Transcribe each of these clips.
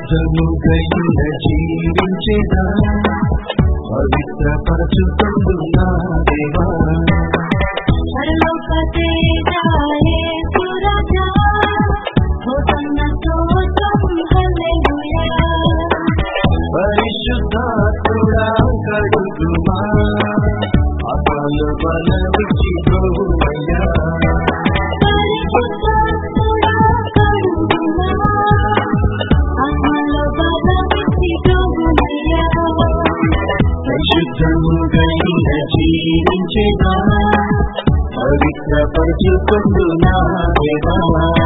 పరిశుద్ధముగైన జీవించేదా పవిత్రపరచుకుందు నా దేవా పరలోక తేజాయే సురాజా హోసన్న స్తోత్రం హల్లెలూయా పరిశుద్ధాత్ముడా కడుగుమా అపాలు బలమిచ్చి ప్రభువయ్యా పరిశుద్ధాత్ముడా కరుణా ఆత్మలో బలమిచ్చి ప్రభువయ్యా పరిశుద్ధముగైన జీవించేదా పవిత్రపరచుకుందు నా దేవా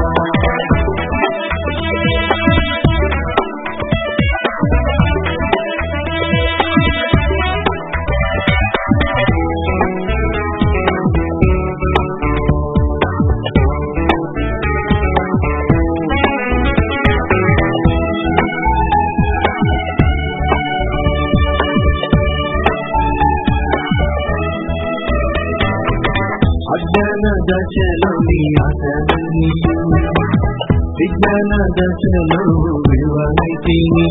అజ్ఞాన దశలోని అతనియు విజ్ఞాన దశలో విలువైతిని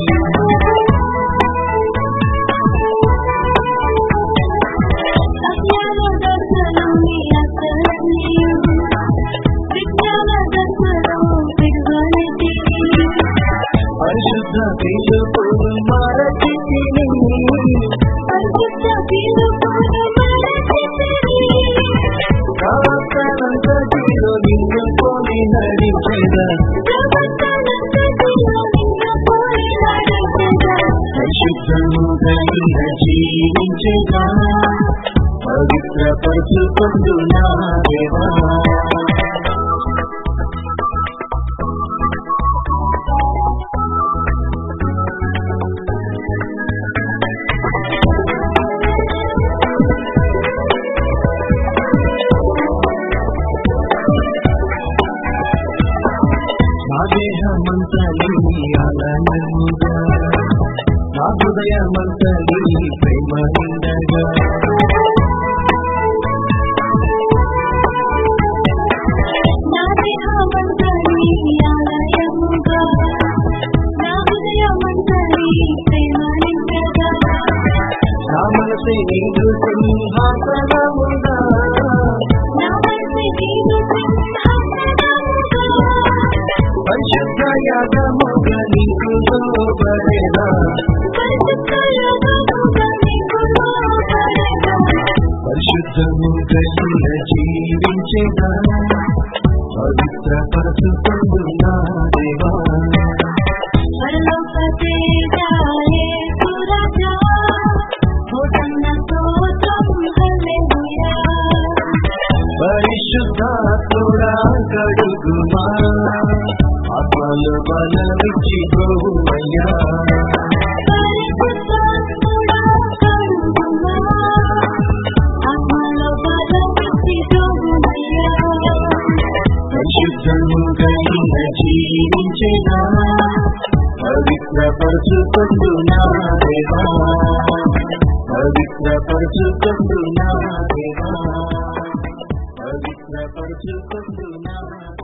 అజ్ఞాన దర్శనమి అసలనియు విజ్ఞాన దర్శనము విడుదలైతిని పరిశుద్ధ పిలుపులు మరచితిని పరిశుద్ధ పిలుపును మరచితిని కాకలంతటిలో నిన్ను కొని నడిచెదా జగత్తనంతటిలో నిన్ను పోలి నడిచెదా. పరిశుద్ధముగైన జీవించేదా పవిత్రపరచుకుందు నా దేవా నా దేహమంతలి అలనముగా నా హృదయమంతలి ప్రేమ నిండగా నా దేహమంతని ఆలయముగా, నా హృదయమంతని ప్రేమ నిండగా. నా మనసే నీకు సింహాసనముగా నా మనసు నీవు సింహాసనముగా. పరిశుద్ధ యాగముగా నీకు లోబడేదా పరిశుద్ధ యోగముగా నీకు లోబడెదా. పరిశుద్ధముగైన జీవించేదా పవిత్రపరచుకుందు నా దేవా పరలోక తేజాయే సురాజా, హోసన్న స్తోత్రం హల్లెలూయా. పరిశుద్ధాత్ముడా కడుగుమా ఆత్మలు బలమిచ్చి ప్రభువయ్యా పరిశుద్ధాత్ముడా కరుణా, ఆత్మలో బలమిచ్చి ప్రభువయ్యా. పరిశుద్ధముగైన జీవించేదా పవిత్రపరచుకుందు నా దేవా పవిత్రపరచుకుందు నా దేవా పవిత్రపరచుకుందు నా